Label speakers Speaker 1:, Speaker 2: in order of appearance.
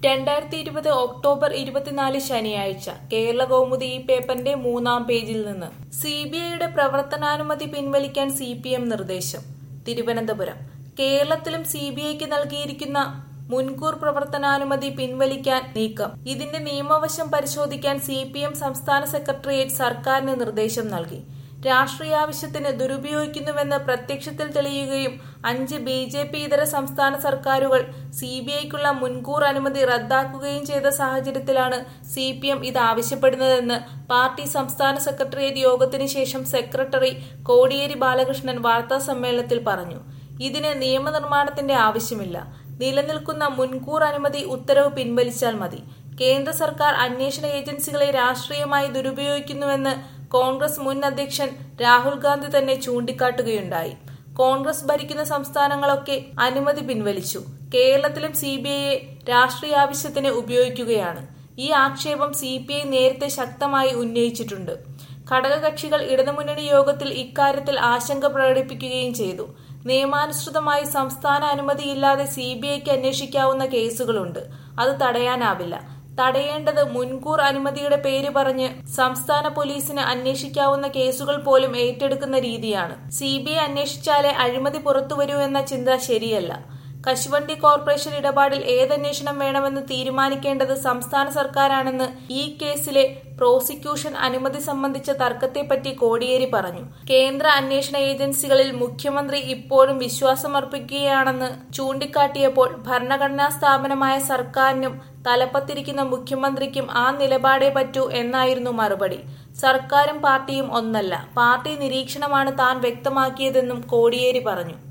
Speaker 1: രണ്ടായിരത്തി ഇരുപത് ഒക്ടോബർ ഇരുപത്തിനാല് ശനിയാഴ്ച കേരള കൗമുദി ഈ പേപ്പറിന്റെ മൂന്നാം പേജിൽ നിന്ന് സി ബി ഐയുടെ പ്രവർത്തനാനുമതി പിൻവലിക്കാൻ സി പി എം നിർദ്ദേശം തിരുവനന്തപുരം കേരളത്തിലും സി ബി ഐക്ക് നൽകിയിരിക്കുന്ന മുൻകൂർ പ്രവർത്തനാനുമതി പിൻവലിക്കാൻ നീക്കം ഇതിന്റെ നിയമവശം പരിശോധിക്കാൻ സി പി എം സംസ്ഥാന സെക്രട്ടേറിയറ്റ് സർക്കാരിന് നിർദ്ദേശം നൽകി രാഷ്ട്രീയാവശ്യത്തിന് ദുരുപയോഗിക്കുന്നുവെന്ന് പ്രത്യക്ഷത്തിൽ തെളിയുകയും അഞ്ച് ബി ജെ പി ഇതര സംസ്ഥാന സർക്കാരുകൾ സി ബി ഐക്കുള്ള മുൻകൂർ അനുമതി റദ്ദാക്കുകയും ചെയ്ത സാഹചര്യത്തിലാണ് സി പി എം ഇത് ആവശ്യപ്പെടുന്നതെന്ന് പാർട്ടി സംസ്ഥാന സെക്രട്ടേറിയറ്റ് യോഗത്തിന് ശേഷം സെക്രട്ടറി കോടിയേരി ബാലകൃഷ്ണൻ വാർത്താ സമ്മേളനത്തിൽ പറഞ്ഞു ഇതിന് നിയമനിർമ്മാണത്തിന്റെ ആവശ്യമില്ല നിലനിൽക്കുന്ന മുൻകൂർ അനുമതി ഉത്തരവ് പിൻവലിച്ചാൽ മതി കേന്ദ്ര സർക്കാർ അന്വേഷണ ഏജൻസികളെ രാഷ്ട്രീയമായി ദുരുപയോഗിക്കുന്നുവെന്ന് കോൺഗ്രസ് മുൻ അധ്യക്ഷൻ രാഹുൽ ഗാന്ധി തന്നെ ചൂണ്ടിക്കാട്ടുകയുണ്ടായി കോൺഗ്രസ് ഭരിക്കുന്ന സംസ്ഥാനങ്ങളൊക്കെ അനുമതി പിൻവലിച്ചു കേരളത്തിലും സി ബി ഐയെ രാഷ്ട്രീയ ആവശ്യത്തിന് ഉപയോഗിക്കുകയാണ് ഈ ആക്ഷേപം സി പി ഐ നേരത്തെ ശക്തമായി ഉന്നയിച്ചിട്ടുണ്ട് ഘടകകക്ഷികൾ ഇടതുമുന്നണി യോഗത്തിൽ ഇക്കാര്യത്തിൽ ആശങ്ക പ്രകടിപ്പിക്കുകയും ചെയ്തു നിയമാനുസൃതമായി സംസ്ഥാന അനുമതിയില്ലാതെ സി ബി ഐക്ക് അന്വേഷിക്കാവുന്ന കേസുകളുണ്ട് അത് തടയാനാവില്ല തടയേണ്ടത് മുൻകൂർ അനുമതിയുടെ പേര് പറഞ്ഞ് സംസ്ഥാന പോലീസിന് അന്വേഷിക്കാവുന്ന കേസുകൾ പോലും ഏറ്റെടുക്കുന്ന രീതിയാണ് സി ബി ഐ അന്വേഷിച്ചാലേ അഴിമതി പുറത്തുവരൂ എന്ന ചിന്ത ശരിയല്ല കശുവണ്ടി കോർപ്പറേഷൻ ഇടപാടിൽ ഏതന്വേഷണം വേണമെന്ന് തീരുമാനിക്കേണ്ടത് സംസ്ഥാന സർക്കാരാണെന്ന് ഈ കേസിലെ പ്രോസിക്യൂഷൻ അനുമതി സംബന്ധിച്ച തർക്കത്തെപ്പറ്റി കോടിയേരി പറഞ്ഞു കേന്ദ്ര അന്വേഷണ ഏജൻസികളിൽ മുഖ്യമന്ത്രി ഇപ്പോഴും വിശ്വാസമർപ്പിക്കുകയാണെന്ന് ചൂണ്ടിക്കാട്ടിയപ്പോൾ ഭരണഘടനാ സ്ഥാപനമായ സർക്കാരിനും തലപ്പത്തിരിക്കുന്ന മുഖ്യമന്ത്രിക്കും ആ നിലപാടേ പറ്റൂ എന്നായിരുന്നു മറുപടി സർക്കാരും പാർട്ടിയും ഒന്നല്ല പാർട്ടി നിരീക്ഷണമാണ് താൻ വ്യക്തമാക്കിയതെന്നും കോടിയേരി പറഞ്ഞു